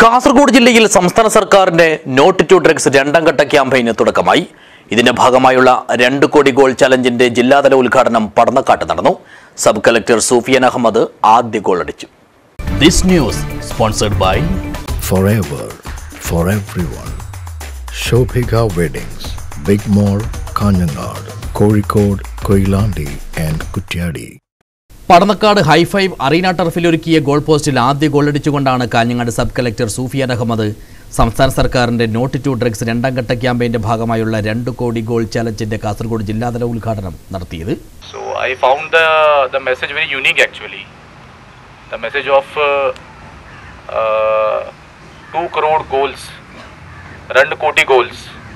കാസർഗോഡ് ജില്ലയിൽ സംസ്ഥാന സർക്കാരിന്റെ നോട്ട് ടു ഡ്രഗ്സ് രണ്ടാം ഘട്ട ക്യാമ്പയിന് തുടക്കമായി ഇതിന്റെ ഭാഗമായുള്ള രണ്ട് കോടി ഗോൾ ചലഞ്ചിന്റെ ജില്ലാതല ഉദ്ഘാടനം പടന്നക്കാട്ട് നടന്നു സബ് കളക്ടർ സൂഫിയൻ അഹമ്മദ് ആദ്യ ഗോൾ അടിച്ചു this news sponsored by forever for everyone. Shobhika Weddings, Big Mall, Kanyanad, Kozhikode, Koilandi and Kutyadi. Padannakkad high five arena ടർഫിൽ ഒരുക്കിയ ഗോൾ പോസ്റ്റിൽ ആദ്യ ഗോളടിച്ചുകൊണ്ടാണ് കാഞ്ഞങ്ങാട് സബ് കളക്ടർ സൂഫിയാൻ അഹമ്മദ് സംസ്ഥാന സർക്കാരിന്റെ നോട്ട് ടു ഡ്രഗ്സ് രണ്ടാം ഘട്ട ക്യാമ്പയിന്റെ ഭാഗമായുള്ള രണ്ട് കോടി ഗോൾ ചലഞ്ചിന്റെ കാസർഗോഡ് ജില്ലാതല ഉദ്ഘാടനം നടത്തിയത് So I found the the message very unique actually. The message of uh, uh, two crore goals, run koti goals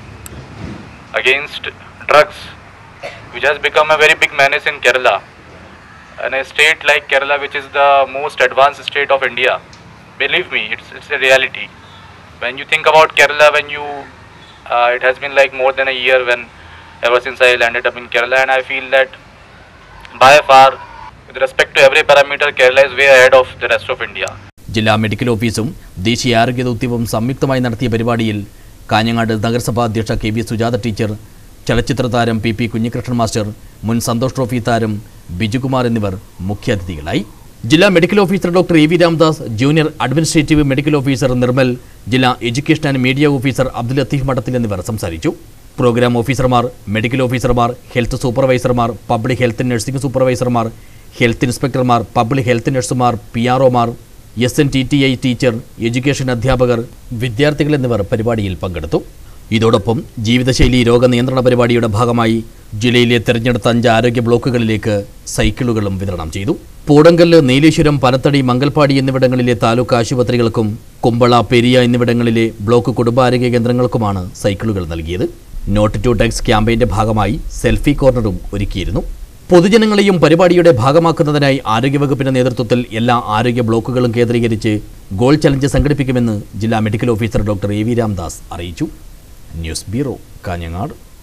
against drugs, which has become a very big menace in Kerala. And a state like Kerala, which is the most advanced state of India, believe me, it's it's a reality. When you think about Kerala, when you uh, it has been like more than a year when ever since I landed up in Kerala, and I feel that by far, with respect to every parameter, Kerala is way ahead of the rest of India. ജില്ലാ medical ഓഫീസും ദേശീയ ആരോഗ്യ ദൗത്യവും സംയുക്തമായി നടത്തിയ പരിപാടിയിൽ കാഞ്ഞങ്ങാട് നഗരസഭാ അധ്യക്ഷ K V Sujatha teacher ചലച്ചിത്ര താരം പി പി കുഞ്ഞികൃഷ്ണൻ മാസ്റ്റർ മുൻ സന്തോഷ് ട്രോഫി താരം ബിജുകുമാർ എന്നിവർ മുഖ്യാതിഥികളായി ജില്ലാ medical officer doctor A V Ramdas junior administrative medical officer Nirmal ജില്ലാ education and media officer Abdul Latheef Madathil എന്നിവർ സംസാരിച്ചു പ്രോഗ്രാം ഓഫീസർമാർ മെഡിക്കൽ ഓഫീസർമാർ ഹെൽത്ത് സൂപ്പർവൈസർമാർ പബ്ലിക് ഹെൽത്ത് നഴ്സിംഗ് സൂപ്പർവൈസർമാർ ഹെൽത്ത് ഇൻസ്പെക്ടർമാർ പബ്ലിക് ഹെൽത്ത് നഴ്സുമാർ പി ആർ ഒമാർ S N T T I teacher education അധ്യാപകർ വിദ്യാർത്ഥികൾ എന്നിവർ പരിപാടിയിൽ പങ്കെടുത്തു ഇതോടൊപ്പം ജീവിതശൈലി രോഗനിയന്ത്രണ പരിപാടിയുടെ ഭാഗമായി ജില്ലയിലെ തെരഞ്ഞെടുത്ത അഞ്ച് ആരോഗ്യ ബ്ലോക്കുകളിലേക്ക് സൈക്കിളുകളും വിതരണം ചെയ്തു പൂടങ്കല്ല് നീലേശ്വരം പനത്തടി മംഗൽപാടി എന്നിവിടങ്ങളിലെ താലൂക്ക് ആശുപത്രികൾക്കും കുമ്പള പെരിയ എന്നിവിടങ്ങളിലെ ബ്ലോക്ക് കുടുംബാരോഗ്യ കേന്ദ്രങ്ങൾക്കുമാണ് സൈക്കിളുകൾ നൽകിയത് നോട്ട് ടു ടെക്സ് ക്യാമ്പയിന്റെ ഭാഗമായി സെൽഫി കോർണറും ഒരുക്കിയിരുന്നു പൊതുജനങ്ങളെയും പരിപാടിയുടെ ഭാഗമാക്കുന്നതിനായി ആരോഗ്യവകുപ്പിന്റെ നേതൃത്വത്തിൽ എല്ലാ ആരോഗ്യ ബ്ലോക്കുകളും കേന്ദ്രീകരിച്ച് ഗോൾ ചലഞ്ച് സംഘടിപ്പിക്കുമെന്ന് ജില്ലാ medical officer doctor A V Ramdas അറിയിച്ചു ന്യൂസ് ബ്യൂറോ കാഞ്ഞങ്ങാട്